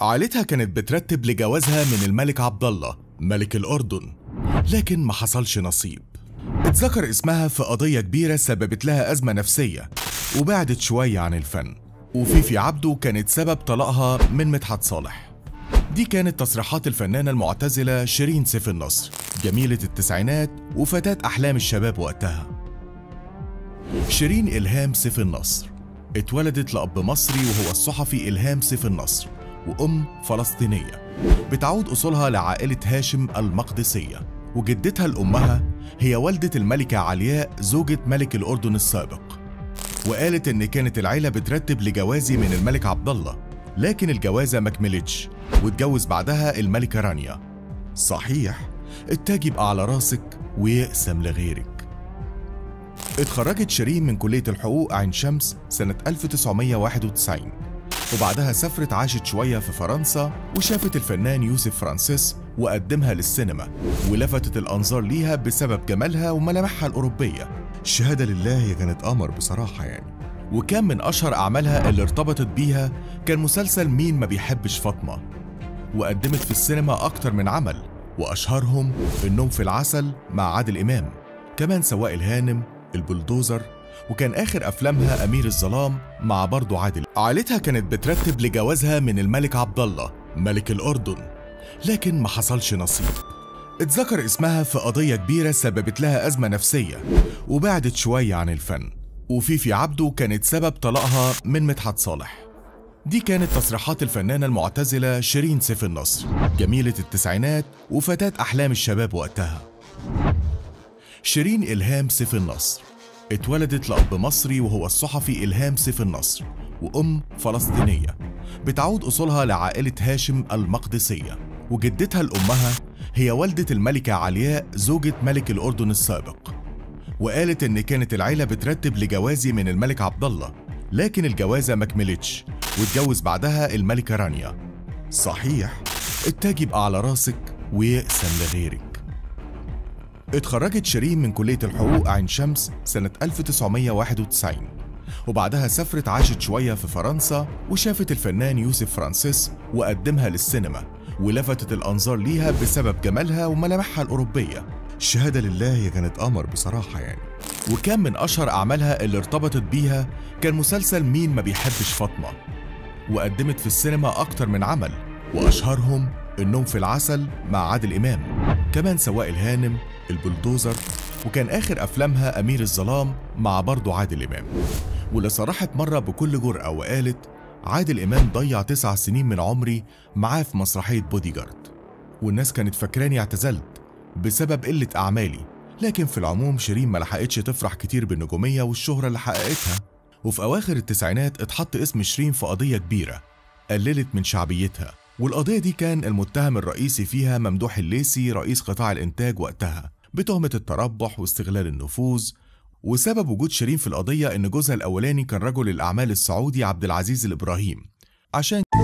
عائلتها كانت بترتب لجوازها من الملك عبد الله ملك الأردن لكن ما حصلش نصيب اتذكر اسمها في قضية كبيرة سببت لها أزمة نفسية وبعدت شوية عن الفن وفيفي عبده كانت سبب طلاقها من مدحت صالح دي كانت تصريحات الفنانة المعتزلة شيرين سيف النصر جميلة التسعينات وفتاة أحلام الشباب وقتها شيرين إلهام سيف النصر اتولدت لأب مصري وهو الصحفي إلهام سيف النصر وأم فلسطينية بتعود أصولها لعائلة هاشم المقدسية وجدتها لأمها هي والدة الملكة علياء زوجة ملك الأردن السابق وقالت إن كانت العيلة بترتب لجوازي من الملك عبد الله لكن الجوازة مكملتش واتجوز بعدها الملكة رانيا صحيح التاج يبقى على راسك ويقسم لغيرك اتخرجت شيرين من كلية الحقوق عين شمس سنة 1991 وبعدها سافرت عاشت شوية في فرنسا وشافت الفنان يوسف فرانسيس وقدمها للسينما ولفتت الأنظار ليها بسبب جمالها وملامحها الأوروبية الشهادة لله هي كانت قمر بصراحة يعني وكان من أشهر أعمالها اللي ارتبطت بيها كان مسلسل مين ما بيحبش فاطمة وقدمت في السينما أكتر من عمل وأشهرهم النوم في العسل مع عادل إمام كمان سواق الهانم البلدوزر وكان آخر أفلامها أمير الظلام مع برضه عادل عائلتها كانت بترتب لجوازها من الملك عبد الله ملك الأردن لكن ما حصلش نصيب اتذكر اسمها في قضية كبيرة سببت لها أزمة نفسية وبعدت شوية عن الفن وفيفي عبده كانت سبب طلاقها من مدحت صالح دي كانت تصريحات الفنانة المعتزلة شيرين سيف النصر جميلة التسعينات وفتاة أحلام الشباب وقتها شيرين إلهام سيف النصر اتولدت لأب مصري وهو الصحفي إلهام سيف النصر وأم فلسطينية بتعود أصولها لعائلة هاشم المقدسية وجدتها لأمها هي والدة الملكة علياء زوجة ملك الأردن السابق وقالت إن كانت العيلة بترتب لجوازي من الملك عبد الله لكن الجوازة مكملتش واتجوز بعدها الملكة رانيا صحيح التاج يبقى على راسك ويقسم لغيرك اتخرجت شيرين من كلية الحقوق عين شمس سنة 1991 وبعدها سافرت عاشت شوية في فرنسا وشافت الفنان يوسف فرانسيس وقدمها للسينما ولفتت الأنظار ليها بسبب جمالها وملامحها الأوروبية الشهادة لله هي كانت قمر بصراحة يعني وكان من أشهر أعمالها اللي ارتبطت بيها كان مسلسل مين ما بيحبش فاطمة وقدمت في السينما أكتر من عمل وأشهرهم النوم في العسل مع عادل إمام كمان سواق الهانم البلدوزر وكان آخر أفلامها أمير الظلام مع برضه عادل إمام واللي صرحت مرة بكل جرأة وقالت عادل إمام ضيع تسع سنين من عمري معاه في مسرحية بودي جارد والناس كانت فاكراني اعتزلت بسبب قلة أعمالي لكن في العموم شيرين ما لحقتش تفرح كتير بالنجومية والشهرة اللي حققتها وفي أواخر التسعينات اتحط اسم شيرين في قضية كبيرة قللت من شعبيتها والقضية دي كان المتهم الرئيسي فيها ممدوح الليسي رئيس قطاع الإنتاج وقتها بتهمة التربح واستغلال النفوذ وسبب وجود شيرين في القضية إن جوزها الأولاني كان رجل الأعمال السعودي عبد العزيز الإبراهيم عشان